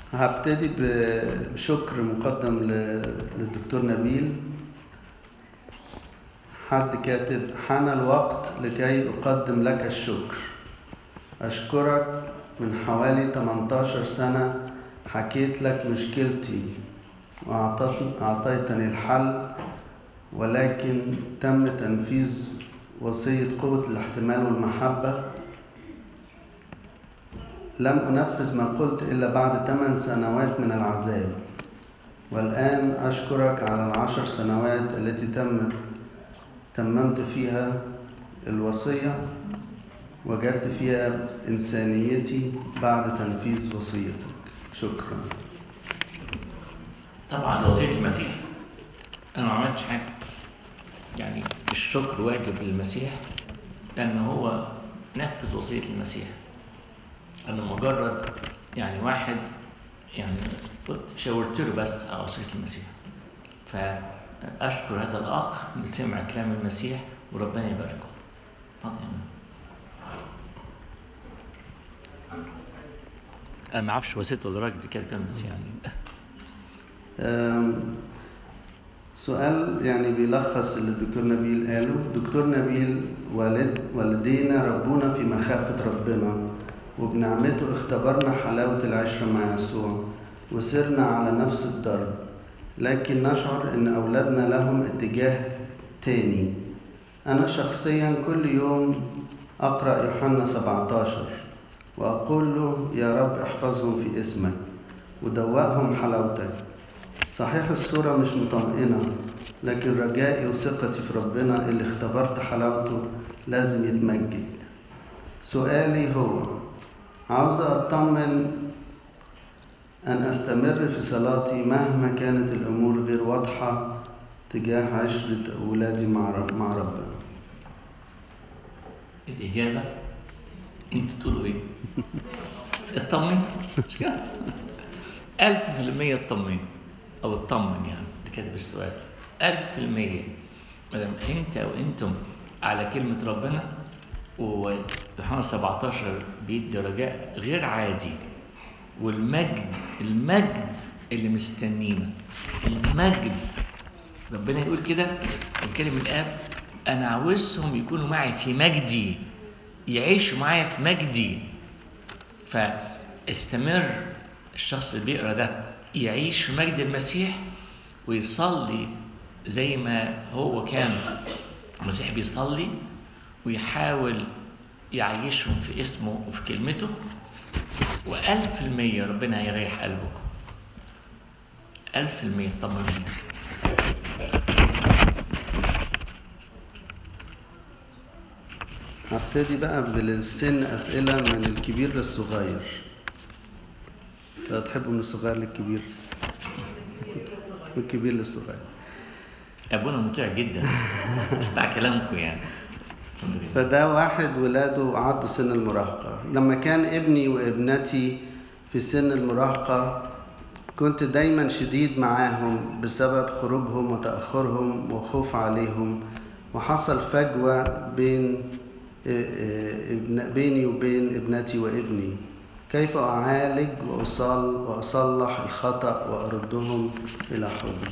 هبتدي بشكر مقدم ل- للدكتور نبيل حد كاتب حان الوقت لكي أقدم لك الشكر أشكرك من حوالي 18 سنة حكيت لك مشكلتي وأعطت- أعطيتني الحل ولكن تم تنفيذ وصية قوة الاحتمال والمحبة لم أنفذ ما قلت إلا بعد ثمان سنوات من العذاب والآن أشكرك على العشر سنوات التي تمت تممت فيها الوصية وجدت فيها إنسانيتي بعد تنفيذ وصيتك شكرا طبعا ده وصية المسيح انا ما عملتش حاجة يعني الشكر واجب للمسيح لان هو نفذ وصية المسيح انا مجرد يعني واحد يعني قلت شاورت له بس على وصية المسيح فاشكر هذا الاخ اللي سمع كلام المسيح وربنا يباركه اتفضل يا مان. انا ما اعرفش وصيته الراجل دي كانت كام بس يعني أم، سؤال يعني بيلخص اللي الدكتور نبيل قاله دكتور نبيل والد والدينا ربونا في مخافة ربنا وبنعمته اختبرنا حلاوة العشرة مع يسوع وسرنا على نفس الدرب لكن نشعر ان اولادنا لهم اتجاه تاني انا شخصيا كل يوم اقرأ يوحنا 17 واقول له يا رب احفظهم في اسمك ودوقهم حلاوتك صحيح الصورة مش مطمئنة لكن رجائي وثقتي في ربنا اللي اختبرت حلاوته لازم يتمجد سؤالي هو عاوز أطمن أن أستمر في صلاتي مهما كانت الأمور غير واضحة تجاه عشرة أولادي مع رب- مع ربنا الإجابة أنتوا تقولوا إيه؟ اطمن مش كده؟ ألف في المية اطمن أو اطمن يعني اللي كاتب السؤال ألف في المية ما دام أنت أو أنتم على كلمة ربنا ويوحنا 17 بيدي رجاء غير عادي والمجد المجد اللي مستنينا المجد ربنا يقول كده وكلم الاب انا عاوزهم يكونوا معي في مجدي يعيشوا معايا في مجدي فاستمر الشخص اللي بيقرا ده يعيش في مجد المسيح ويصلي زي ما هو كان المسيح بيصلي ويحاول يعيشهم في اسمه وفي كلمته وألف المية ربنا هيريح قلبكم ألف المية طمنوا هبتدي بقى بالسن أسئلة من الكبير للصغير لا تحبوا من الصغير للكبير من الكبير للصغير أبونا مطيع جدا اسمع كلامكم يعني الحمد لله. فده واحد ولاده عدوا سن المراهقة لما كان ابني وابنتي في سن المراهقة كنت دايما شديد معاهم بسبب خروجهم وتأخرهم وخوف عليهم وحصل فجوة بين ابن- بيني وبين ابنتي وابني كيف أعالج وأصل وأصلح الخطأ وأردهم إلى حبي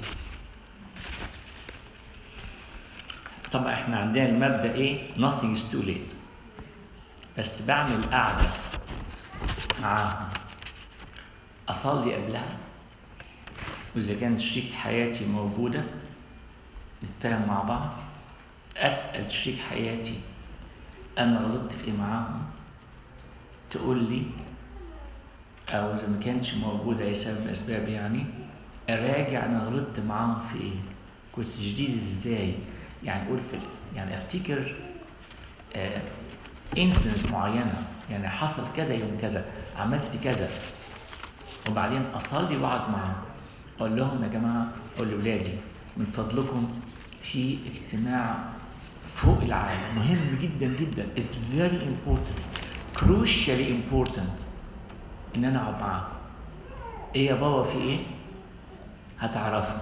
طبعا احنا عندنا المبدأ ايه nothing is too late بس بعمل قعدة معاهم أصلي قبلها وإذا كانت شريك حياتي موجودة نتفاهم مع بعض أسأل شريك حياتي أنا غلطت في إيه معاهم تقول لي أو إذا ما كانتش موجودة أي سبب من الأسباب يعني أراجع أنا غلطت معاهم في إيه كنت شديد إزاي يعني أقول في يعني أفتكر آه انسنس معينة يعني حصل كذا يوم كذا عملت كذا وبعدين أصلي وأقعد معاهم أقول لهم يا جماعة أقول لأولادي من فضلكم في اجتماع فوق العالم مهم جدا جدا it's very important crucially important إن أنا أقعد معاكم إيه يا بابا في إيه؟ هتعرفوا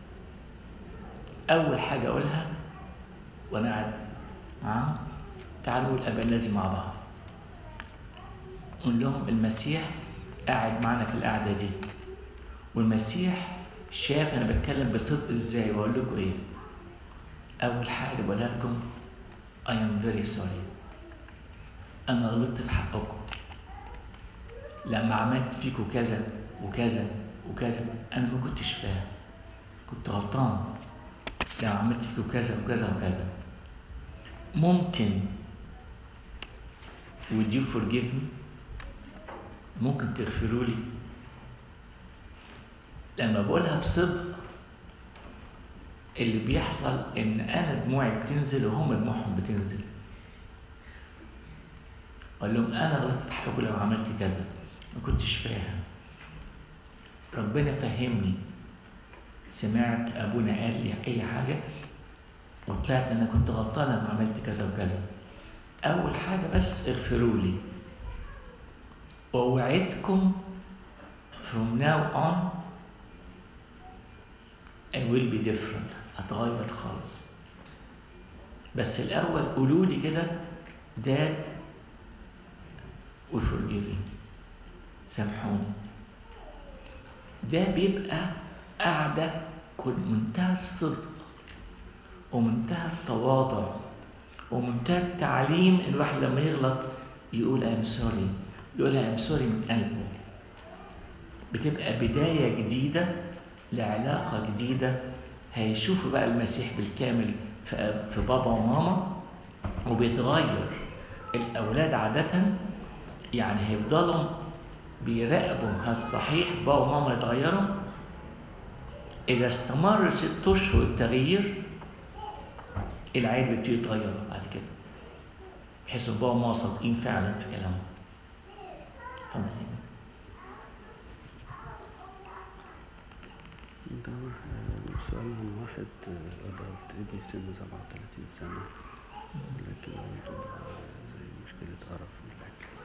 أول حاجة أقولها وأنا قاعد معاهم تعالوا الأب الذي مع بعض قول لهم المسيح قاعد معانا في القعدة دي والمسيح شاف أنا بتكلم بصدق إزاي وأقول لكم إيه أول حاجة بقولها لكم I am very sorry أنا غلطت في حقكم لما عملت فيكم كذا وكذا وكذا أنا ما كنتش فاهم كنت غلطان لما عملت فيكم كذا وكذا وكذا ممكن would you forgive me ممكن تغفروا لي لما بقولها بصدق اللي بيحصل ان انا دموعي بتنزل وهم دموعهم بتنزل اقول لهم انا غلطت في حقكم لما عملت كذا ما كنتش فاهم ربنا فهمني سمعت ابونا قال لي اي حاجه وطلعت انا كنت غلطان لما عملت كذا وكذا اول حاجه بس اغفروا لي ووعدكم from now on I will be different هتغير خالص بس الأول قولوا لي كده dad we forgive you سامحوني ده بيبقى قاعدة كل منتهى الصدق ومنتهى التواضع ومنتهى التعليم الواحد لما يغلط يقول I'm sorry يقول I'm sorry من قلبه بتبقى بداية جديدة لعلاقة جديدة هيشوفوا بقى المسيح بالكامل في بابا وماما وبيتغير الأولاد عادة يعني هيفضلوا بيراقبوا هل صحيح بابا وماما يتغيروا إذا استمر ست أشهر التغيير العيل بيبتدي يتغير بعد كده بحيث بابا وماما صادقين فعلا في كلامهم اتفضل ده سؤال عن واحد أدرت ابني سنه 37 سنة لكن عنده زي مشكلة قرف من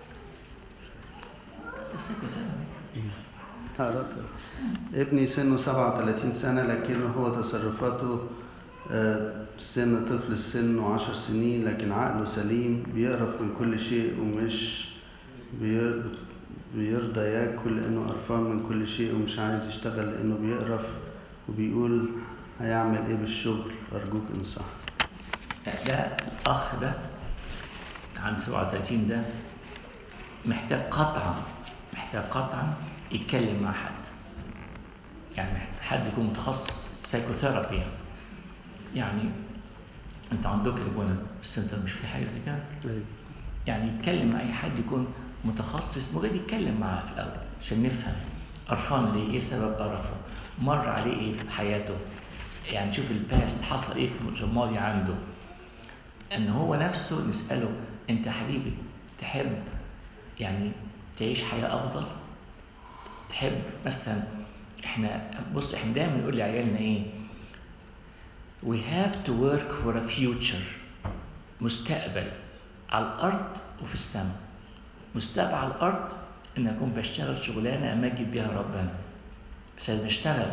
الأكل ابني سنه 37 سنة لكنه هو تصرفاته سن طفل السن وعشر سنين لكن عقله سليم بيقرف من كل شيء ومش بيرضى ياكل لانه قرفان من كل شيء ومش عايز يشتغل لانه بيقرف وبيقول هيعمل ايه بالشغل ارجوك انصح ده الاخ ده عند 37 ده محتاج قطعا محتاج قطعا يتكلم مع حد يعني حد يكون متخصص سايكوثيرابي يعني انت عندك ابونا السنتر مش في حاجه زي كده يعني يتكلم مع اي حد يكون متخصص مجرد يتكلم معاه في الاول عشان نفهم قرفان ليه ايه سبب قرفه مر عليه ايه في حياته يعني شوف الباست حصل ايه في الماضي عنده ان هو نفسه نساله انت حبيبي تحب يعني تعيش حياه افضل تحب مثلا احنا بص احنا دايما نقول لعيالنا ايه we have to work for a future مستقبل على الارض وفي السماء مستقبل على الارض ان اكون بشتغل شغلانه امجد بيها ربنا بس لازم اشتغل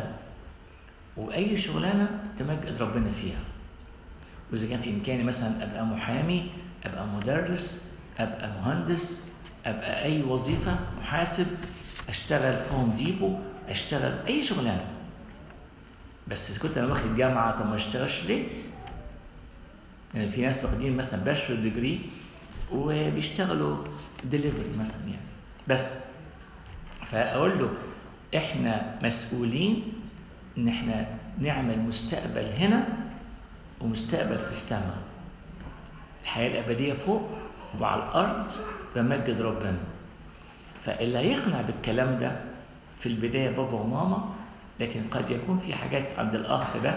واي شغلانه تمجد ربنا فيها واذا كان في امكاني مثلا ابقى محامي ابقى مدرس ابقى مهندس ابقى اي وظيفه محاسب اشتغل في هوم ديبو اشتغل اي شغلانه بس اذا كنت انا واخد جامعه طب ما اشتغلش ليه؟ يعني في ناس واخدين مثلا باشلر ديجري وبيشتغلوا ديليفري مثلا يعني بس فاقول له احنا مسؤولين ان احنا نعمل مستقبل هنا ومستقبل في السماء الحياه الابديه فوق وعلى الارض بمجد ربنا فاللي هيقنع بالكلام ده في البدايه بابا وماما لكن قد يكون في حاجات عند الاخ ده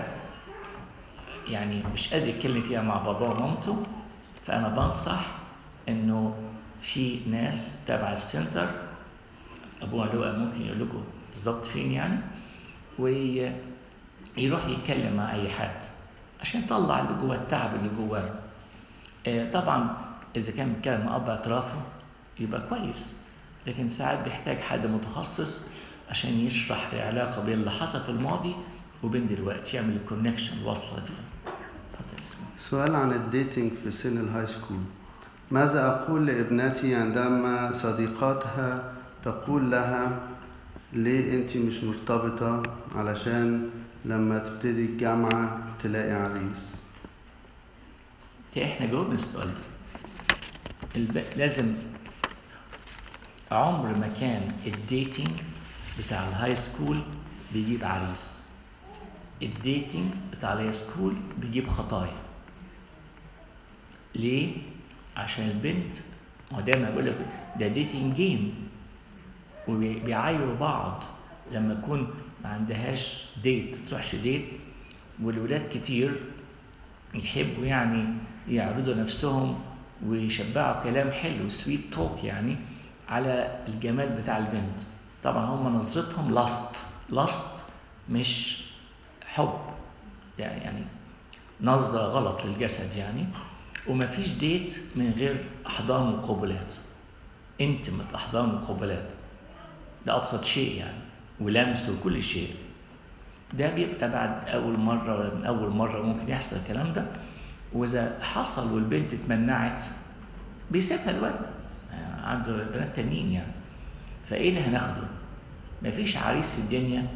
يعني مش قادر يتكلم فيها مع باباه ومامته فانا بنصح انه في ناس تابع السنتر ابونا لؤى ممكن يقول لكم بالظبط فين يعني ويروح يتكلم مع اي حد عشان يطلع اللي جوه التعب اللي جواه طبعا اذا كان بيتكلم مع اب اعترافه يبقى كويس لكن ساعات بيحتاج حد متخصص عشان يشرح العلاقه بين اللي حصل في الماضي وبين دلوقتي يعمل الكونكشن الوصله دي اتفضل اسمه سؤال عن الديتينج في سن الهاي سكول ماذا أقول لابنتي عندما صديقاتها تقول لها ليه انت مش مرتبطة علشان لما تبتدي الجامعة تلاقي عريس احنا جاوبنا السؤال ده الب... لازم عمر ما كان الديتنج بتاع الهاي سكول بيجيب عريس الديتنج بتاع الهاي سكول بيجيب خطايا ليه عشان البنت ما هو دايما بقول لك ده ديتنج جيم وبيعايروا بعض لما يكون ما عندهاش ديت ما تروحش ديت والولاد كتير يحبوا يعني يعرضوا نفسهم ويشبعوا كلام حلو سويت توك يعني على الجمال بتاع البنت طبعا هم نظرتهم لاست لاست مش حب يعني نظرة غلط للجسد يعني ومفيش ديت من غير أحضان وقبلات انتمت أحضان وقبلات ده أبسط شيء يعني ولمس وكل شيء ده بيبقى بعد أول مرة ولا من أول مرة ممكن يحصل الكلام ده وإذا حصل والبنت اتمنعت بيسيبها الواد عنده بنات تانيين يعني فإيه اللي هناخده؟ مفيش عريس في الدنيا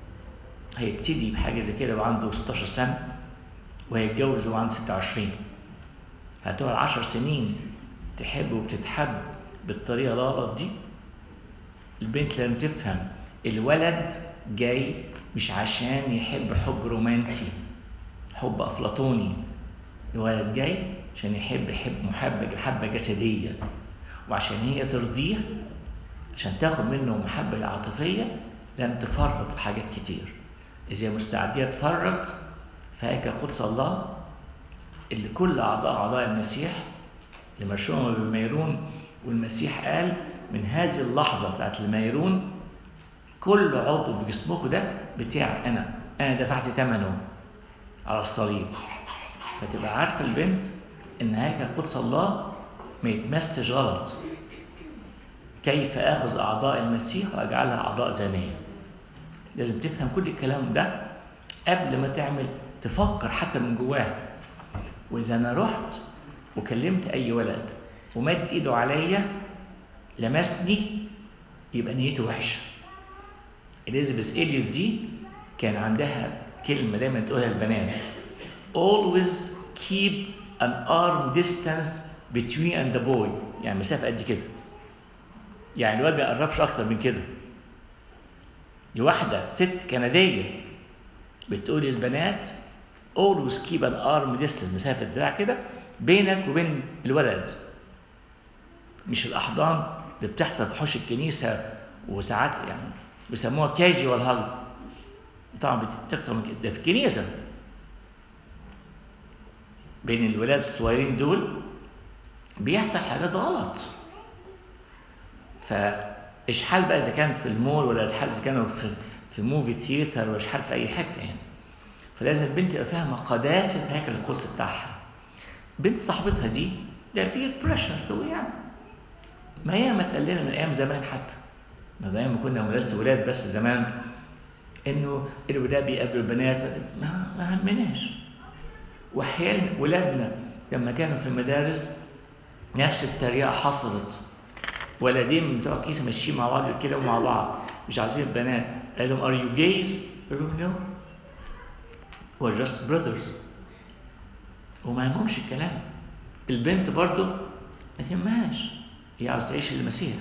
هيبتدي بحاجة زي كده وعنده 16 سنة وهيتجوز وعنده 26 هتقعد 10 سنين تحب وبتتحب بالطريقة الغلط دي البنت لازم تفهم الولد جاي مش عشان يحب حب رومانسي حب أفلاطوني الولد جاي عشان يحب يحب محبة محبة جسدية وعشان هي ترضيه عشان تاخد منه محبة العاطفية لم تفرط في حاجات كتير إذا مستعدية تفرط فهيك قدس الله اللي كل أعضاء أعضاء المسيح اللي مرشومة بالميرون والمسيح قال من هذه اللحظة بتاعت الميرون كل عضو في جسمكم ده بتاعي أنا أنا دفعت ثمنه على الصليب فتبقى عارفة البنت إن هيك قدس الله ما يتمسش غلط كيف آخذ أعضاء المسيح وأجعلها أعضاء زانية لازم تفهم كل الكلام ده قبل ما تعمل تفكر حتى من جواها وإذا أنا رحت وكلمت أي ولد ومد إيده عليا لمسني يبقى نيته وحشة إليزابيث إليوت دي كان عندها كلمة دايما تقولها البنات always keep an arm distance between and the boy يعني مسافة قد كده يعني الواد ما يقربش أكتر من كده دي واحدة ست كندية بتقول للبنات always keep an arm distance مسافة دراع كده بينك وبين الولد مش الأحضان اللي بتحصل في حوش الكنيسة وساعات يعني بيسموها كاجوال هاج طبعا بتكتر من كده ده في الكنيسة بين الولاد الصغيرين دول بيحصل حاجات غلط فاشحال بقى اذا كان في المول ولا اشحال اذا كانوا في في موفي ثياتر ولا اشحال في اي حته يعني فلازم البنت تبقى فاهمه قداسه هيكل القدس بتاعها بنت صاحبتها دي ده بير بريشر تو يعني ما هي ما تقللنا من ايام زمان حتى ما ايام ما كنا مدرسه ولاد بس زمان انه الولاد بيقابلوا البنات ما ما همناش واحيانا ولادنا لما كانوا في المدارس نفس الطريقه حصلت ولدين من بتوع الكيسه ماشيين مع بعض كده ومع بعض مش عايزين البنات قال لهم ار يو جايز؟ قالوا نو we're just brothers وما يهمهمش الكلام البنت برضه ما تهمهاش هي عاوزه تعيش المسيح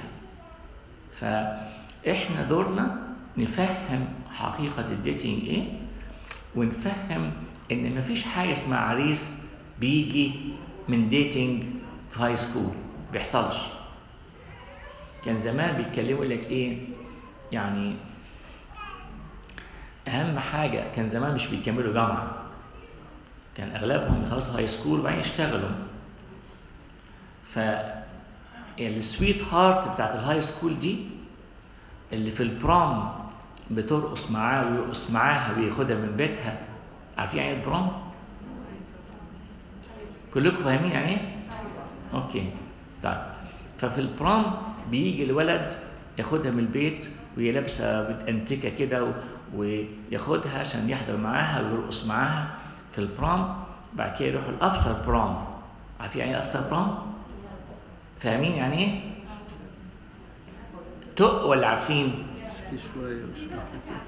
فاحنا دورنا نفهم حقيقه الديتنج ايه ونفهم ان مفيش حاجه اسمها عريس بيجي من ديتنج في هاي سكول بيحصلش كان زمان بيتكلموا لك ايه يعني اهم حاجه كان زمان مش بيكملوا جامعه كان اغلبهم يخلصوا هاي سكول وبعدين يشتغلوا ف السويت هارت بتاعت الهاي سكول دي اللي في البرام بترقص معاه ويرقص معاها وياخدها من بيتها عارفين يعني ايه البرام؟ كلكم فاهمين يعني ايه؟ اوكي طيب ففي البرام بيجي الولد ياخدها من البيت وهي لابسه متأنتكة كده وياخدها عشان يحضر معاها ويرقص معاها في البرام بعد كده يروحوا الافتر برام عارفين يعني ايه افتر برام؟ فاهمين يعني ايه؟ تق ولا عارفين شوية وشوية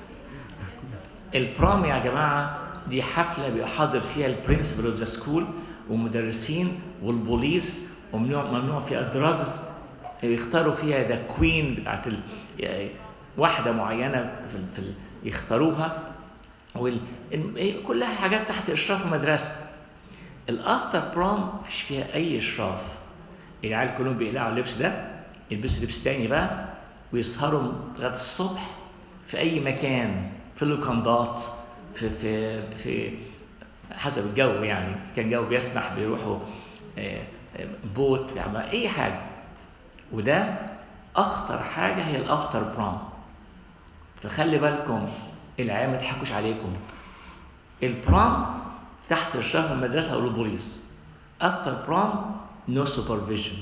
البرام يا جماعه دي حفله بيحاضر فيها البرنسبل اوف ذا سكول ومدرسين والبوليس وممنوع ممنوع فيها الدراجز يختاروا فيها ذا كوين بتاعت ال... يعني واحده معينه في, ال... في ال... يختاروها وال... ال- كلها حاجات تحت اشراف المدرسه الافتر برام مفيش فيها اي اشراف العيال كلهم بيقلعوا اللبس ده يلبسوا لبس تاني بقى ويسهروا لغايه الصبح في اي مكان في اللوكندات في في في حسب الجو يعني كان الجو بيسمح بيروحوا آه، آه، بوت يعني اي حاجه وده اخطر حاجه هي الافتر برام فخلي بالكم العيال ما يضحكوش عليكم البرام تحت اشراف المدرسه او البوليس افتر برام نو سوبرفيجن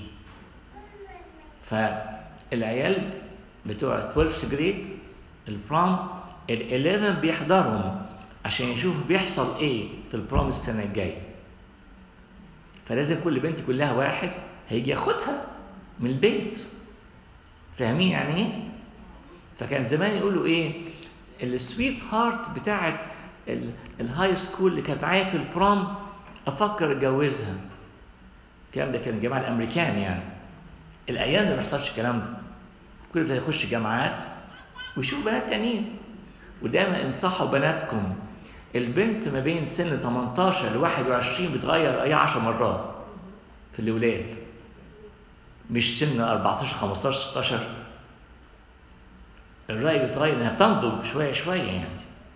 فالعيال بتوع 12 جريد البرام ال 11 بيحضرهم عشان يشوفوا بيحصل ايه في البرام السنه الجايه فلازم كل بنت يكون لها واحد هيجي ياخدها من البيت فاهمين يعني ايه فكان زمان يقولوا ايه السويت هارت بتاعت ال- الهاي سكول اللي كانت معايا في البرام افكر اتجوزها الكلام ده كان الجماعه الامريكان يعني الايام ده ما بيحصلش الكلام ده كل ده يخش جامعات ويشوف بنات تانيين ودايما انصحوا بناتكم البنت ما بين سن 18 ل 21 بتغير اي 10 مرات في الاولاد مش سن 14 15 16 الرأي بيتغير انها بتنضج شويه شويه يعني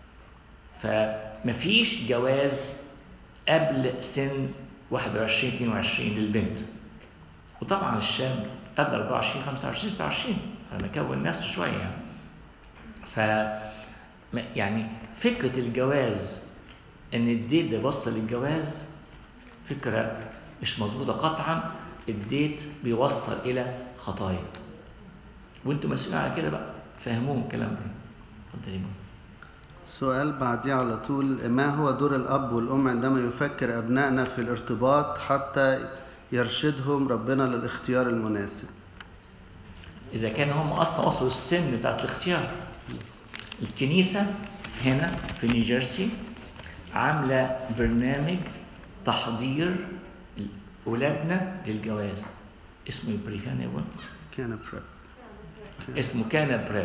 فمفيش جواز قبل سن 21 22 للبنت وطبعا الشاب قبل 24 25 26 لما يكون نفسه شويه يعني ف م- يعني فكره الجواز ان الديت ده بوصل للجواز فكره مش مظبوطه قطعا الديت بيوصل الى خطايا وانتم مسؤولين على كده بقى فهموهم الكلام ده اتفضل يا ماما. سؤال بعديه على طول ما هو دور الأب والأم عندما يفكر أبنائنا في الارتباط حتى يرشدهم ربنا للاختيار المناسب إذا كان هم أصلا وصلوا السن بتاعت الاختيار الكنيسة هنا في نيوجيرسي عاملة برنامج تحضير أولادنا للجواز اسمه بريكان يا بنت كان بريب اسمه كان بريب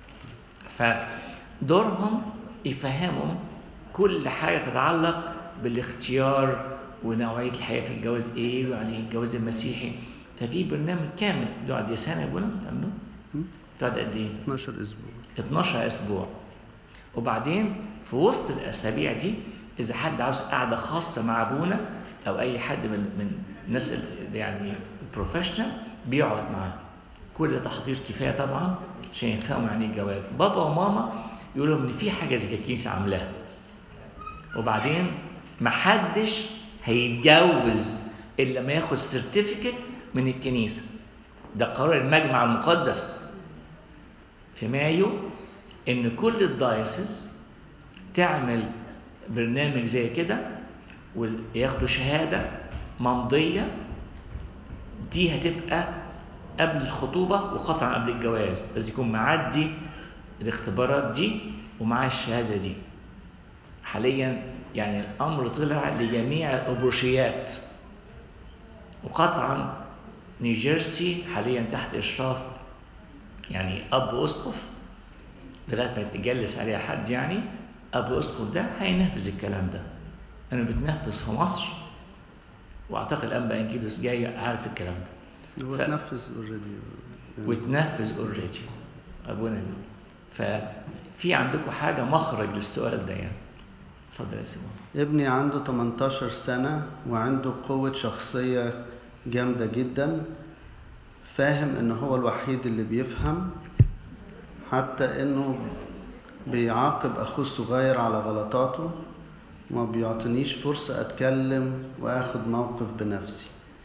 فدورهم يفهموا كل حاجة تتعلق بالاختيار ونوعية الحياة في الجواز ايه ويعني ايه الجواز المسيحي ففي برنامج كامل بيقعد يا سنة يقولوا تعملوه بتقعد قد ايه؟ 12 أسبوع 12 اسبوع وبعدين في وسط الاسابيع دي اذا حد عاوز قعده خاصه مع ابونا او اي حد من من الناس ال- يعني البروفيشنال بيقعد معاه كل ده تحضير كفايه طبعا عشان يفهموا يعني ايه الجواز بابا وماما يقولوا ان في حاجه زي كده الكنيسه عاملاها وبعدين محدش هيتجوز الا لما ياخد سيرتيفيكت من الكنيسه ده قرار المجمع المقدس في مايو ان كل الدايسز تعمل برنامج زي كده وياخدوا شهاده ممضيه دي هتبقى قبل الخطوبه وقطعا قبل الجواز لازم يكون معدي الاختبارات دي ومعاه الشهاده دي حاليا يعني الامر طلع لجميع الابروشيات وقطعا نيوجيرسي حاليا تحت اشراف يعني اب اسقف لغايه ما يتجلس عليها حد يعني اب اسقف ده هينفذ الكلام ده انا بتنفذ في مصر واعتقد الانبا انجيلوس جاي عارف الكلام ده هو ف- اتنفذ اوريدي وتنفذ اوريدي ابونا بيقول ففي عندكم حاجه مخرج للسؤال ده يعني اتفضل يا سيمون ابني عنده 18 سنة وعنده قوة شخصية جامدة جدا فاهم ان هو الوحيد اللي بيفهم حتى انه بيعاقب اخوه الصغير على غلطاته وما بيعطينيش فرصة اتكلم واخد موقف بنفسي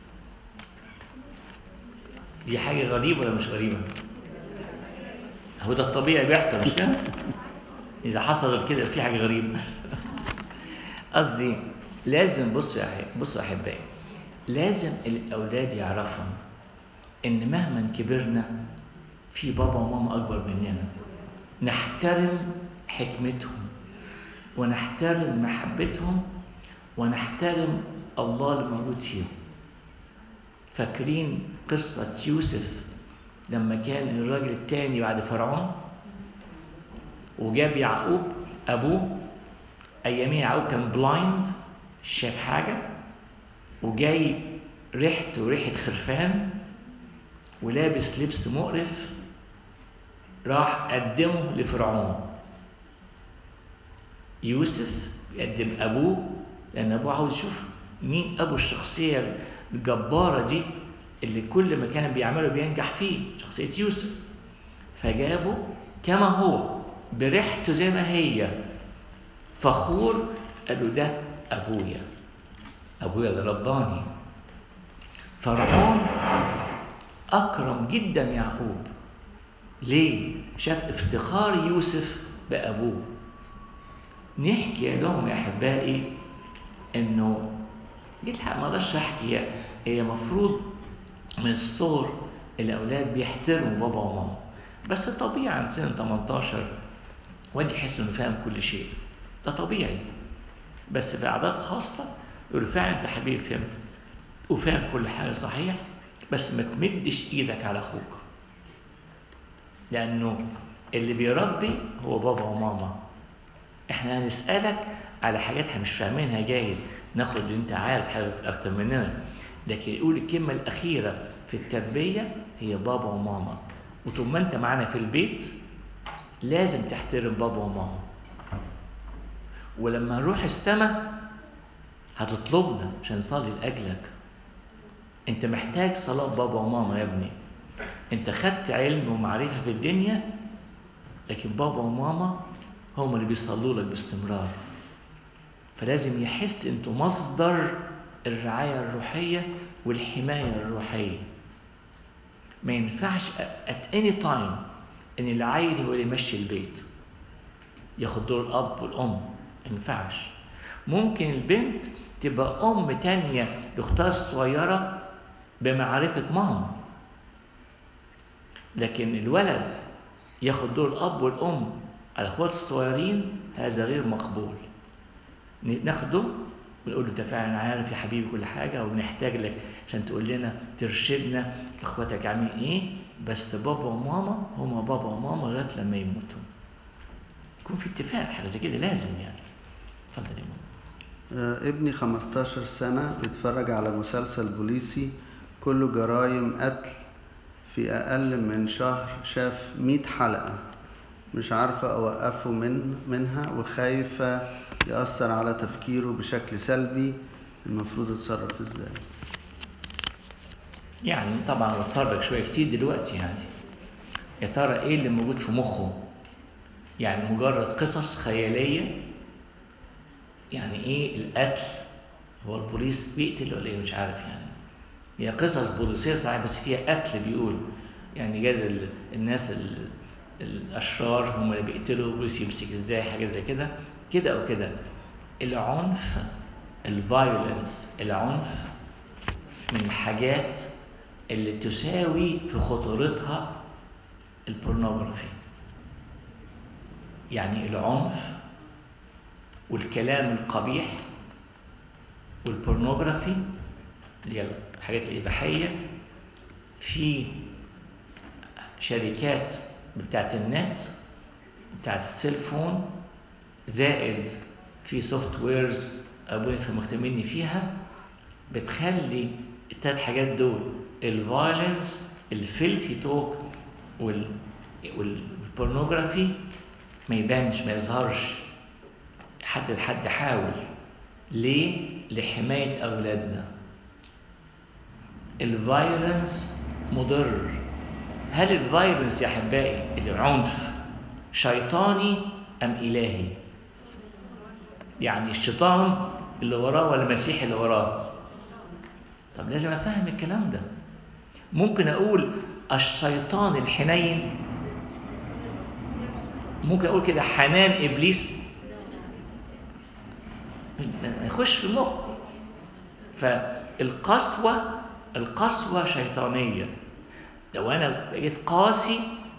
دي حاجه غريبه ولا مش غريبه هو ده الطبيعي بيحصل مش كده اذا حصل غير كده في حاجه غريبه قصدي لازم بصوا يا أحب- بصوا يا احبائي لازم الاولاد يعرفوا ان مهما كبرنا في بابا وماما أكبر مننا نحترم حكمتهم ونحترم محبتهم ونحترم الله اللي موجود فيهم فاكرين قصة يوسف لما كان الراجل التاني بعد فرعون وجاب يعقوب أبوه أيامين يعقوب كان بلايند شاف حاجة وجاي ريحته ريحة خرفان ولابس لبس مقرف راح قدمه لفرعون يوسف يقدم أبوه لأن أبوه عاوز يشوف مين أبو الشخصية الجبارة دي اللي كل ما كان بيعمله بينجح فيه شخصية يوسف فجابه كما هو بريحته زي ما هي فخور قال له ده أبويا أبويا اللي رباني فرعون أكرم جدا يعقوب ليه؟ شاف افتخار يوسف بأبوه نحكي لهم يا أحبائي إنه جيت الحق ما اقدرش أحكي هي مفروض من الصغر الأولاد بيحترموا بابا وماما بس طبيعي عند سن 18 واد يحس إنه فاهم كل شيء ده طبيعي بس في أعداد خاصة يقول فعلا أنت حبيبي فهمت وفاهم كل حاجة صحيح بس ما تمدش إيدك على أخوك لأنه اللي بيربي هو بابا وماما احنا هنسألك على حاجات احنا مش فاهمينها جايز ناخد اللي انت عارف حاجة أكتر مننا لكن يقول الكلمة الأخيرة في التربية هي بابا وماما وطول ما انت معانا في البيت لازم تحترم بابا وماما ولما نروح السماء هتطلبنا عشان نصلي لأجلك انت محتاج صلاة بابا وماما يا ابني انت خدت علم ومعرفة في الدنيا لكن بابا وماما هم اللي بيصلوا لك باستمرار فلازم يحس انتوا مصدر الرعاية الروحية والحماية الروحية ما ينفعش at any time ان العيل هو اللي يمشي البيت ياخد دور الاب والام ما ينفعش ممكن البنت تبقى ام تانية لاختها الصغيرة بمعرفة ماما لكن الولد ياخد دور الاب والام على اخواته الصغيرين هذا غير مقبول ناخده ونقول له انت فعلا عارف يا حبيبي كل حاجه وبنحتاج لك عشان تقول لنا ترشدنا اخواتك عاملين ايه بس بابا وماما هما بابا وماما لغايه لما يموتوا يكون في اتفاق حاجه زي كده لازم يعني اتفضل يا ماما آه، ابني 15 سنة بيتفرج على مسلسل بوليسي كله جرايم قتل في أقل من شهر شاف 100 حلقة مش عارفة أوقفه من منها وخايفة يأثر على تفكيره بشكل سلبي المفروض اتصرف ازاي يعني طبعا بتفرج شويه كتير دلوقتي يعني يا ترى ايه اللي موجود في مخه يعني مجرد قصص خياليه يعني ايه القتل هو البوليس بيقتل ولا ايه مش عارف يعني هي قصص بوليسيه صحيح بس فيها قتل بيقول يعني جاز ال- الناس ال- الاشرار هم اللي بيقتلوا البوليس يمسك ازاي حاجه زي كده كده او كده العنف الفايولنس العنف من الحاجات اللي تساوي في خطورتها البورنوغرافي يعني العنف والكلام القبيح والبورنوغرافي اللي هي الحاجات الإباحية في شركات بتاعت النت بتاعت السيلفون زائد في سوفت ويرز ابويا في مهتمين فيها بتخلي التلات حاجات دول الفايلنس الفيلثي توك وال والبورنوجرافي ما يبانش ما يظهرش حد لحد حاول ليه لحماية أولادنا الفايولنس مضر هل الفايولنس يا أحبائي العنف شيطاني أم إلهي يعني الشيطان اللي وراه ولا المسيح اللي وراه طب لازم أفهم الكلام ده ممكن أقول الشيطان الحنين ممكن أقول كده حنان إبليس يخش في المخ فالقسوة القسوة شيطانية لو أنا بقيت قاسي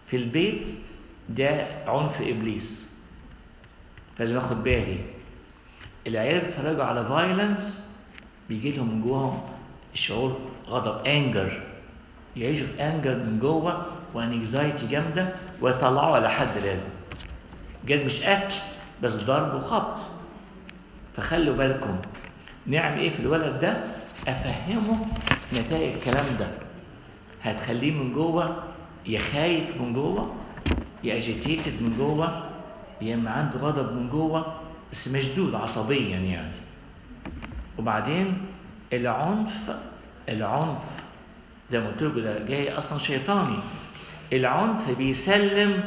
في البيت ده عنف ابليس فلازم اخد بالي العيال بيتفرجوا على فايلنس بيجي لهم من جواهم شعور غضب انجر يعيشوا في انجر من جوه وانكزايتي جامده ويطلعوا على حد لازم جد مش اكل بس ضرب وخبط فخلوا بالكم نعمل ايه في الولد ده افهمه نتائج الكلام ده هتخليه من جوه يا خايف من جوه يا اجيتيتد من جوه يا اما عنده غضب من جوه بس مشدود عصبيا يعني وبعدين العنف العنف زي ما قلت لكم ده جاي اصلا شيطاني العنف بيسلم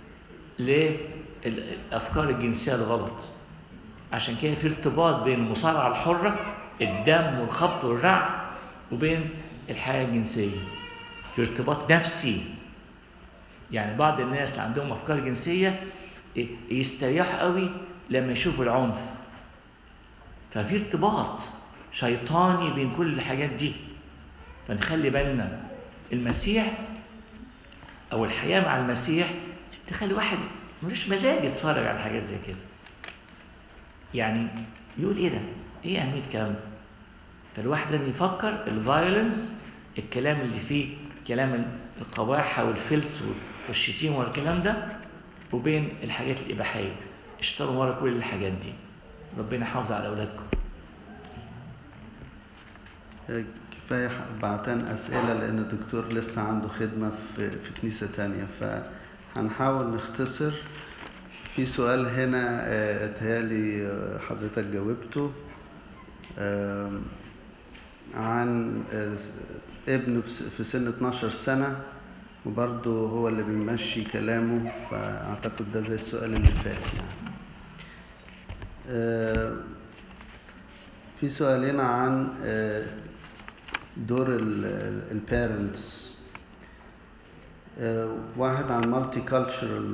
للافكار الجنسيه الغلط عشان كده في ارتباط بين المصارعه الحره الدم والخبط والرعب وبين الحياه الجنسيه في ارتباط نفسي يعني بعض الناس اللي عندهم افكار جنسيه يستريحوا قوي لما يشوفوا العنف ففي ارتباط شيطاني بين كل الحاجات دي فنخلي بالنا المسيح او الحياه مع المسيح تخلي واحد ملوش مزاج يتفرج على حاجات زي كده يعني يقول ايه ده ايه اهميه الكلام ده فالواحد لما يفكر الفايولنس الكلام اللي فيه كلام القباحه والفلس والشتيمه والكلام ده وبين الحاجات الاباحيه اشتروا ورا كل الحاجات دي ربنا يحافظ على اولادكم كفاية بعتان أسئلة لأن الدكتور لسه عنده خدمة في, في كنيسة تانية فهنحاول نختصر في سؤال هنا اتهيالي حضرتك جاوبته عن ابنه في سن 12 سنة وبرضه هو اللي بيمشي كلامه فأعتقد ده زي السؤال اللي فات يعني في سؤالين عن دور البيرنتس واحد عن multicultural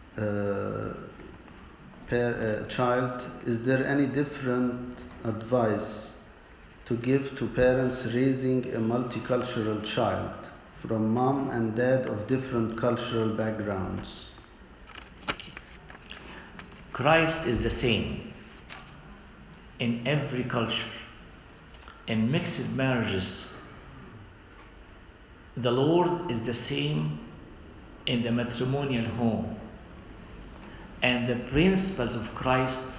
child is there any different advice to give to parents raising a multicultural child from mom and dad of different cultural backgrounds Christ is the same in every culture in mixed marriages the Lord is the same in the matrimonial home. And the principles of Christ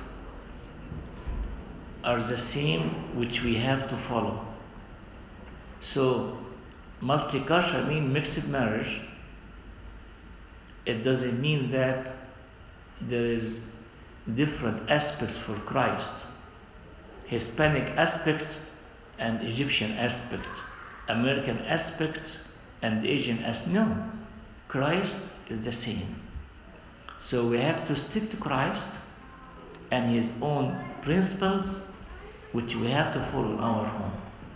are the same which we have to follow. So, multicultural means mixed marriage. It doesn't mean that there is different aspects for Christ. Hispanic aspect and Egyptian aspect. American aspect and Asian aspect. No, Christ is the same. So we have to stick to Christ and His own principles, which we have to follow in our home.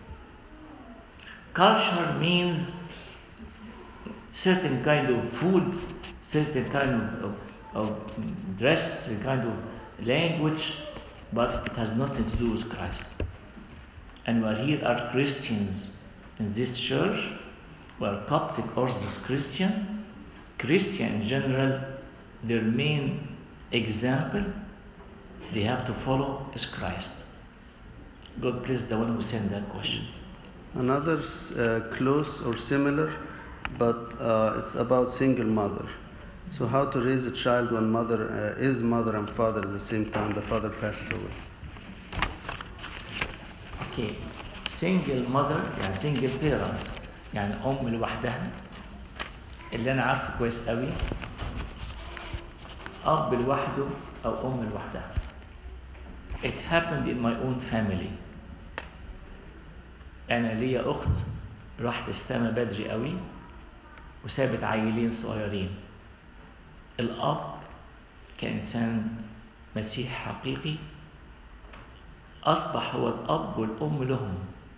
Culture means certain kind of food, certain kind of, of, of dress, certain kind of language, but it has nothing to do with Christ. And we are here are Christians in this church, we are Coptic Orthodox Christian. Christian in general, their main example they have to follow is Christ. God bless the one who sent that question. Another uh, close or similar, but uh, it's about single mother. So how to raise a child when mother uh, is mother and father at the same time the father passed away. Okay, single mother يعني single parent يعني أم لوحدها اللي أنا عارفه كويس قوي أب لوحده أو أم لوحدها. It happened in my own family. أنا ليا أخت راحت السما بدري قوي وسابت عيلين صغيرين. الأب كان إنسان مسيح حقيقي أصبح هو الأب والأم لهم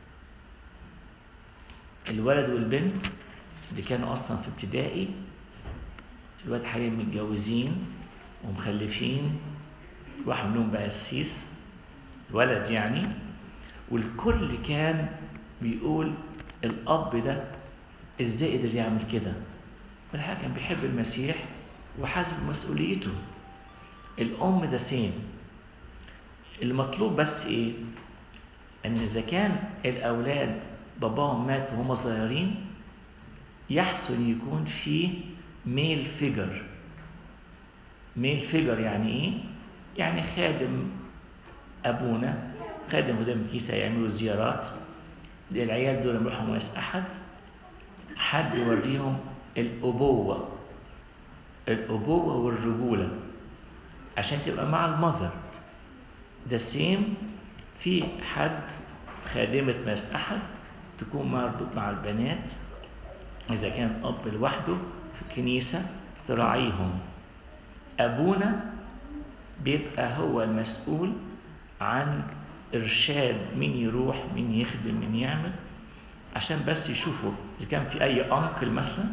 الولد والبنت اللي كانوا أصلا في ابتدائي الولاد حاليا متجوزين ومخلفين واحد منهم بقى قسيس ولد يعني والكل كان بيقول الأب ده إزاي قدر يعمل كده والحقيقة كان بيحب المسيح وحاسب مسؤوليته الأم ذا سيم المطلوب بس إيه؟ إن إذا كان الأولاد باباهم مات وهم صغيرين يحسن يكون في ميل فيجر ميل فيجر يعني إيه؟ يعني خادم أبونا خادم قدام الكنيسة يعملوا زيارات للعيال دول يروحوا مؤسس أحد حد يوريهم الأبوة الأبوة والرجولة عشان تبقى مع المذر ده سيم في حد خادمة مس أحد تكون برضه مع البنات إذا كان أب لوحده في الكنيسة تراعيهم أبونا بيبقى هو المسؤول عن إرشاد مين يروح مين يخدم مين يعمل عشان بس يشوفوا إذا كان في أي أنكل مثلا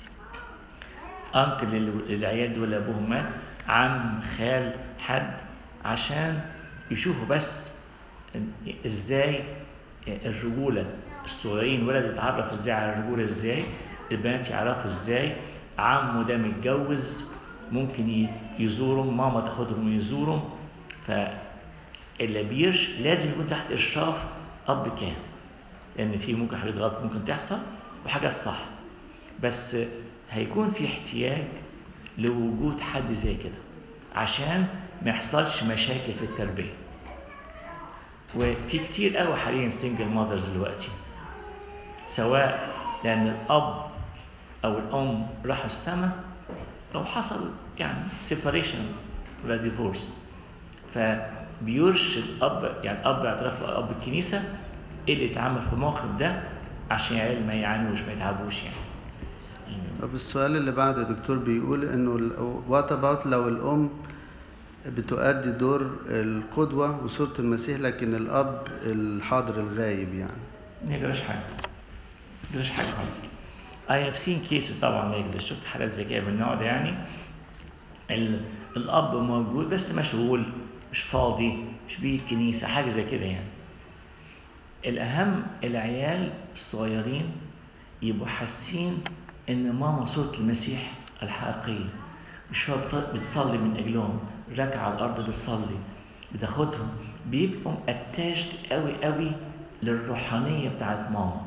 أنكل للعيال دول أبوهم مات عم خال حد عشان يشوفوا بس إزاي الرجولة الصغيرين ولد يتعرف إزاي على الرجولة إزاي البنات يعرفوا إزاي عمه ده متجوز ممكن يزورهم ماما تاخدهم يزورهم فاللي بيرش لازم يكون تحت إشراف أب كان لأن في ممكن حاجات غلط ممكن تحصل وحاجات صح بس هيكون في احتياج لوجود حد زي كده عشان ما يحصلش مشاكل في التربية وفي كتير قوي حاليا سنجل ماذرز دلوقتي سواء لأن الأب أو الأم راحوا السما أو حصل يعني سيباريشن ولا ديفورس فبيرش الأب يعني الأب اعترف له أب الكنيسة إيه اللي اتعمل في الموقف ده عشان العيال ما يعانوش ما يتعبوش يعني طب السؤال اللي بعده يا دكتور بيقول انه وات اباوت لو الام بتؤدي دور القدوة وصورة المسيح لكن الأب الحاضر الغايب يعني ما يجراش حاجة ما يجراش حاجة خالص I have seen cases طبعا like this شفت حالات زي كده من النوع ده يعني ال... الأب موجود بس مشغول مش فاضي مش بيجي الكنيسة حاجة زي كده يعني الأهم العيال الصغيرين يبقوا حاسين إن ماما صوت المسيح الحقيقية مش هو بتصلي من أجلهم راكعة على الأرض بتصلي بتاخدهم بيبقوا اتاشت قوي قوي للروحانية بتاعت ماما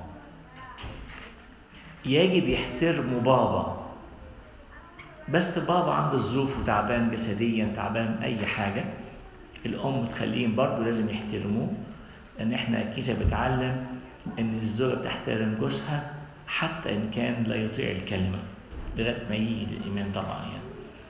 يجب يحترموا بابا بس بابا عنده ظروف وتعبان جسديا تعبان أي حاجة الأم تخليهم برضه لازم يحترموه لأن إحنا الكنيسة بتعلم إن الزوجة بتحترم جوزها حتى إن كان لا يطيع الكلمة لغاية ما يجي الإيمان طبعا يعني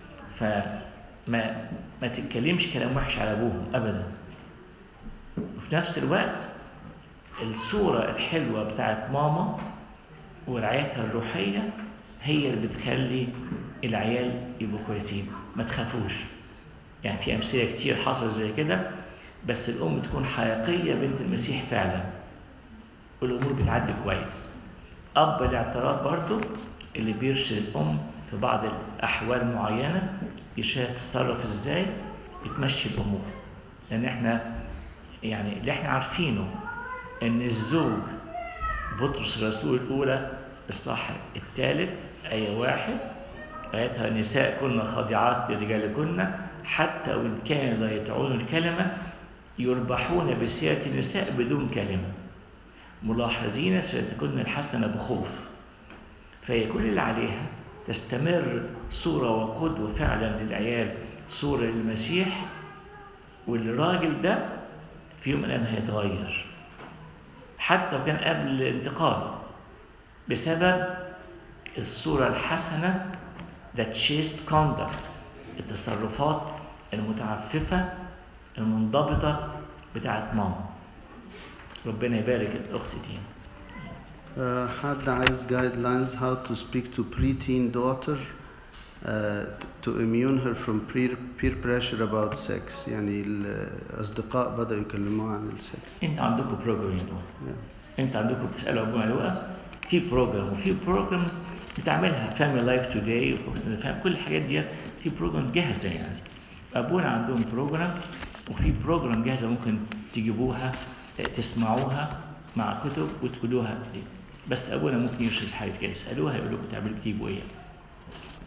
فما ما تتكلمش كلام وحش على أبوهم أبدا وفي نفس الوقت الصورة الحلوة بتاعت ماما ورعايتها الروحية هي اللي بتخلي العيال يبقوا كويسين ما تخافوش يعني في أمثلة كتير حصل زي كده بس الأم تكون حقيقية بنت المسيح فعلا والأمور بتعدي كويس أب الاعتراف برضه اللي بيرشد الأم في بعض الأحوال معينة يرشدها تتصرف إزاي بتمشي الأمور لأن إحنا يعني اللي إحنا عارفينه إن الزوج بطرس الرسول الأولى الصح الثالث آية واحد آياتها نساء كن خاضعات لرجالكن حتى وإن كانوا لا يطيعون الكلمة يربحون بسيرة النساء بدون كلمة ملاحظين سيرتكن الحسنة بخوف فهي كل اللي عليها تستمر صورة وقدوة فعلا للعيال صورة للمسيح والراجل ده في يوم من الأيام هيتغير حتى وكان قبل الانتقال بسبب الصورة الحسنة that chaste conduct التصرفات المتعففة المنضبطة بتاعت ماما ربنا يبارك الأخت دي آه، حد عايز guidelines how to speak to preteen daughter uh, to immune her from peer, peer pressure about sex يعني الأصدقاء بدأوا يكلموها عن السكس انت عندكم بروجرام yeah. انت عندكم بتسالوا ابونا لؤى في بروجرام وفي بروجرامز بتعملها فاميلي لايف توداي وفام كل الحاجات دي في بروجرام جاهزه يعني ابونا عندهم بروجرام وفي بروجرام جاهزه ممكن تجيبوها تسمعوها مع كتب وتقولوها بس ابونا ممكن يرشد حاجه كده اسالوها يقول لكم تعملوا تجيبوا ايه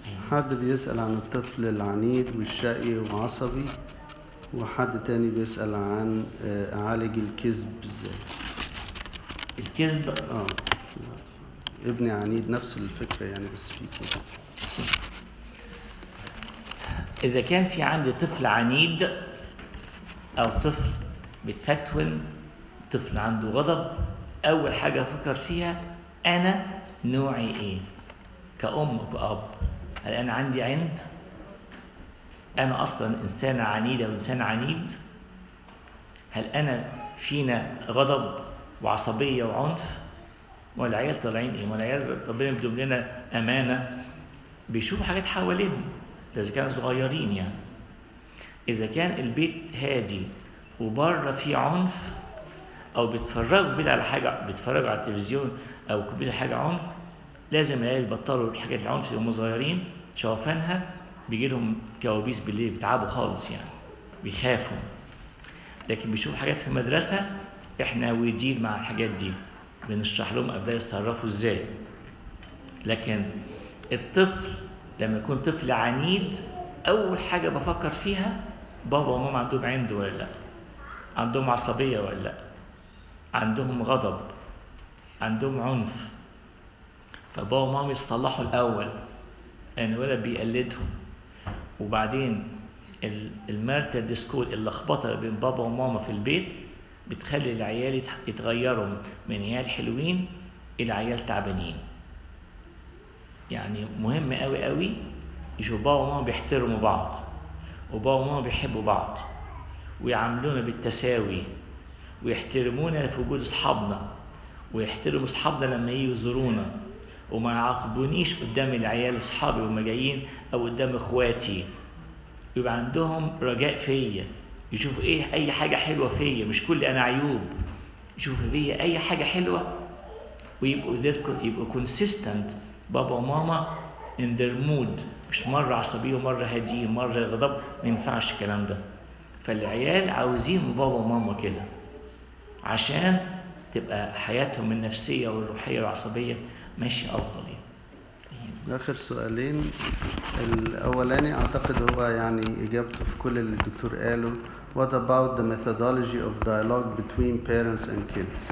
حد بيسأل عن الطفل العنيد والشقي وعصبي وحد تاني بيسأل عن آه، أعالج الكذب ازاي الكذب اه ابني عنيد نفس الفكرة يعني بس في كده إذا كان في عندي طفل عنيد أو طفل بيتفتون طفل عنده غضب أول حاجة أفكر فيها أنا نوعي إيه كأم وكأب هل أنا عندي عند أنا أصلا إنسانة عنيدة وإنسان عنيد هل أنا فينا غضب وعصبية وعنف ولا العيال طالعين إيه ولا العيال ربنا بيدوم لنا أمانة بيشوفوا حاجات حواليهم ده إذا كانوا صغيرين يعني إذا كان البيت هادي وبره فيه عنف أو بيتفرجوا في البيت على حاجة بيتفرجوا على التلفزيون أو الكمبيوتر حاجة عنف لازم العيال يبطلوا الحاجات العنف وهم صغيرين شوفانها بيجي لهم كوابيس بالليل بيتعبوا خالص يعني بيخافوا لكن بيشوفوا حاجات في المدرسة احنا ودين مع الحاجات دي بنشرح لهم قبل يتصرفوا ازاي لكن الطفل لما يكون طفل عنيد اول حاجه بفكر فيها بابا وماما عندهم عند ولا لا عندهم عصبيه ولا لا عندهم غضب عندهم عنف فبابا وماما يصلحوا الاول ان الولد بيقلدهم وبعدين ال- المارتا ديسكول اللخبطه بين بابا وماما في البيت بتخلي العيال يتح- يتغيروا من عيال حلوين الى عيال تعبانين يعني مهم قوي قوي يشوفوا بابا وماما بيحترموا بعض وبابا وماما بيحبوا بعض ويعاملونا بالتساوي ويحترمونا في وجود اصحابنا ويحترموا اصحابنا لما يجوا يزورونا وما يعاقبونيش قدام العيال اصحابي وهم جايين او قدام اخواتي يبقى عندهم رجاء فيا يشوفوا ايه اي حاجه حلوه فيا مش كل انا عيوب يشوفوا فيا اي حاجه حلوه ويبقوا ذات يبقوا كونسيستنت بابا وماما in their mood مش مرة عصبية ومرة هادية ومرة غضب ما ينفعش الكلام ده فالعيال عاوزين من بابا وماما كده عشان تبقى حياتهم النفسية والروحية والعصبية ماشية أفضل يعني آخر سؤالين الأولاني أعتقد هو يعني إجابته في كل اللي الدكتور قاله What about the methodology of dialogue between parents and kids?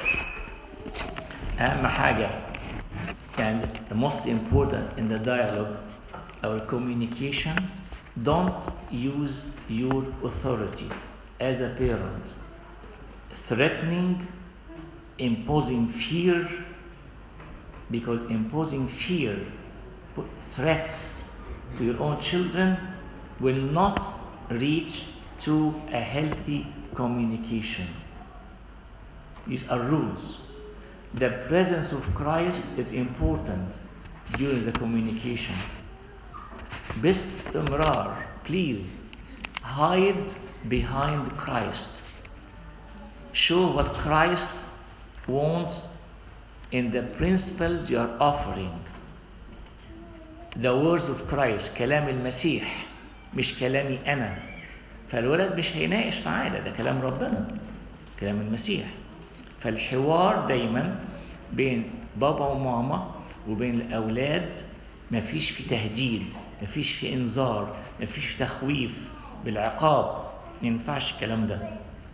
أهم حاجة يعني the most important in the dialogue our communication don't use your authority as a parent threatening imposing fear because imposing fear put threats to your own children will not reach to a healthy communication these are rules the presence of Christ is important during the communication. باستمرار please hide behind Christ. Show what Christ wants in the principles you are offering. The words of Christ كلام المسيح مش كلامي أنا فالولد مش هيناقش معانا ده كلام ربنا كلام المسيح فالحوار دايما بين بابا وماما وبين الأولاد مفيش في تهديد مفيش في إنذار مفيش في تخويف بالعقاب ما ينفعش الكلام ده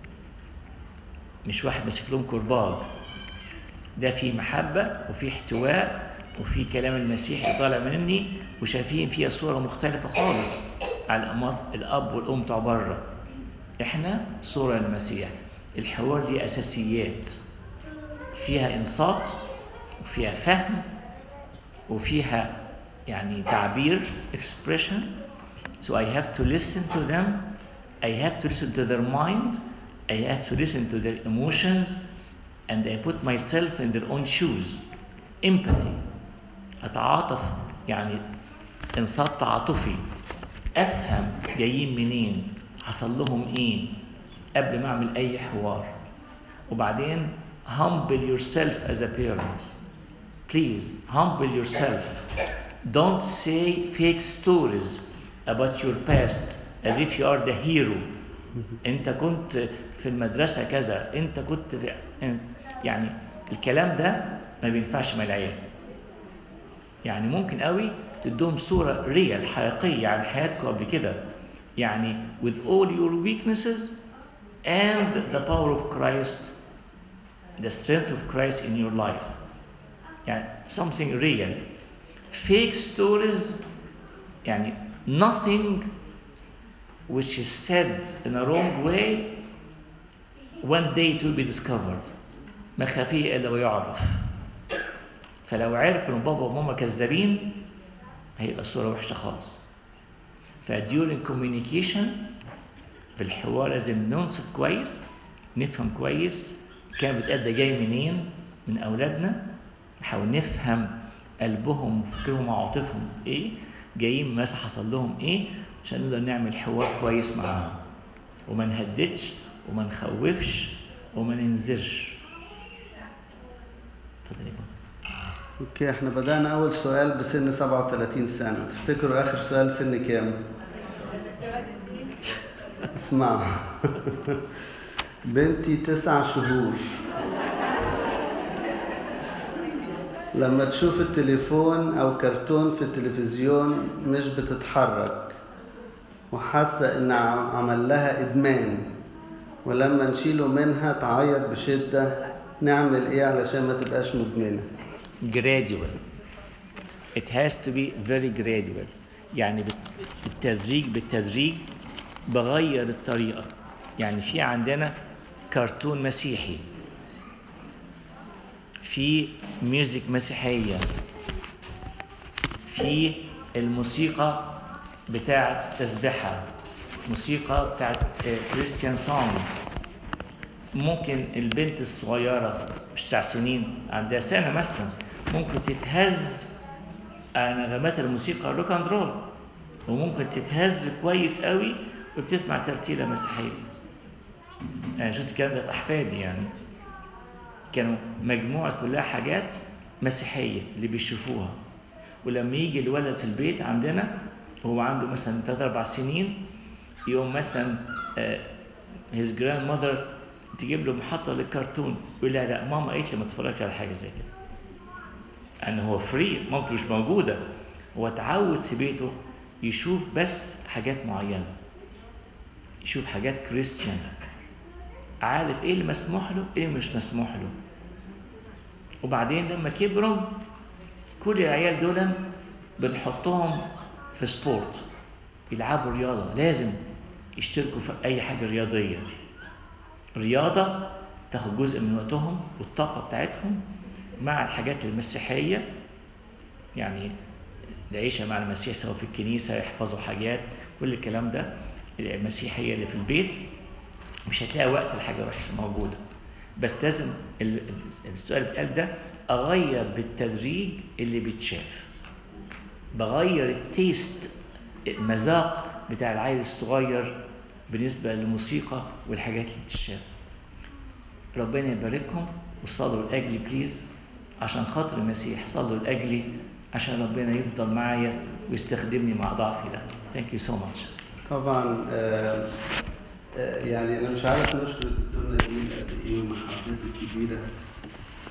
مش واحد ماسك لهم كرباج ده في محبة وفي احتواء وفي كلام المسيح طالع مني وشايفين فيها صورة مختلفة خالص على الأمات- الأب والأم بتوع بره احنا صورة المسيح الحوار ليه أساسيات فيها إنصات وفيها فهم وفيها يعني تعبير expression so I have to listen to them I have to listen to their mind I have to listen to their emotions and I put myself in their own shoes empathy أتعاطف يعني إنصات تعاطفي أفهم جايين منين حصل لهم إيه قبل ما أعمل أي حوار وبعدين humble yourself as a parent please humble yourself don't say fake stories about your past as if you are the hero انت كنت في المدرسة كذا انت كنت في يعني الكلام ده ما بينفعش مع العيال يعني ممكن قوي تدوهم صورة ريال حقيقية عن حياتكم قبل كده يعني with all your weaknesses and the power of Christ the strength of Christ in your life يعني something real fake stories يعني nothing which is said in a wrong way one day it will be discovered ما خفيه إلا ويعرف فلو عرف إن بابا وماما كذابين هيبقى الصورة وحشة خالص فديورين communication في الحوار لازم ننصت كويس نفهم كويس كان بتأدى جاي منين من أولادنا نحاول نفهم قلبهم وفكرهم وعاطفهم إيه جايين مثلا حصل لهم إيه عشان نقدر نعمل حوار كويس معاهم وما نهددش وما نخوفش وما ننذرش اتفضل يا بابا اوكي احنا بدأنا أول سؤال بسن 37 سنة تفتكروا آخر سؤال سن كام؟ اسمعوا بنتي تسع شهور لما تشوف التليفون أو كرتون في التلفزيون مش بتتحرك وحاسة إن عم- عمل لها إدمان ولما نشيله منها تعيط بشدة نعمل إيه علشان ما تبقاش مدمنة gradual it has to be very gradual يعني بت- بالتدريج بالتدريج بغير الطريقة يعني في عندنا كرتون مسيحي في ميوزك مسيحية في الموسيقى بتاعة تسبحة موسيقى بتاعة كريستيان سونجز ممكن البنت الصغيرة مش تسع سنين عندها سنة مثلا ممكن تتهز على نغمات الموسيقى الروك اند رول وممكن تتهز كويس قوي وبتسمع ترتيلة مسيحية أنا شفت الكلام ده في أحفادي يعني كانوا مجموعة كلها حاجات مسيحية اللي بيشوفوها ولما يجي الولد في البيت عندنا هو عنده مثلا 3 4 سنين يوم مثلا آه، his grandmother تجيب له محطة للكرتون يقول لها لا ماما قالت لي ما تتفرجش على حاجة زي كده ان هو فري مامته مش موجودة هو اتعود في بيته يشوف بس حاجات معينة يشوف حاجات كريستيان عارف ايه اللي مسموح له ايه اللي مش مسموح له وبعدين لما كبروا كل العيال دول بنحطهم في سبورت يلعبوا رياضة لازم يشتركوا في أي حاجة رياضية رياضة تاخد جزء من وقتهم والطاقة بتاعتهم مع الحاجات المسيحية يعني العيشة مع المسيح سواء في الكنيسة يحفظوا حاجات كل الكلام ده المسيحية اللي في البيت مش هتلاقي وقت الحاجة وحشة موجودة بس لازم ال- ال- السؤال اللي بيتقال ده أغير بالتدريج اللي بيتشاف بغير التيست المذاق بتاع العيل الصغير بالنسبة للموسيقى والحاجات اللي بتتشاف ربنا يبارككم وصلوا لأجلي بليز عشان خاطر المسيح صلوا لأجلي عشان ربنا يفضل معايا ويستخدمني مع ضعفي ده ثانك يو سو ماتش طبعا آه، آه، يعني انا مش عارف نشكر الدكتور نبيل قد ايه ومحبته الكبيره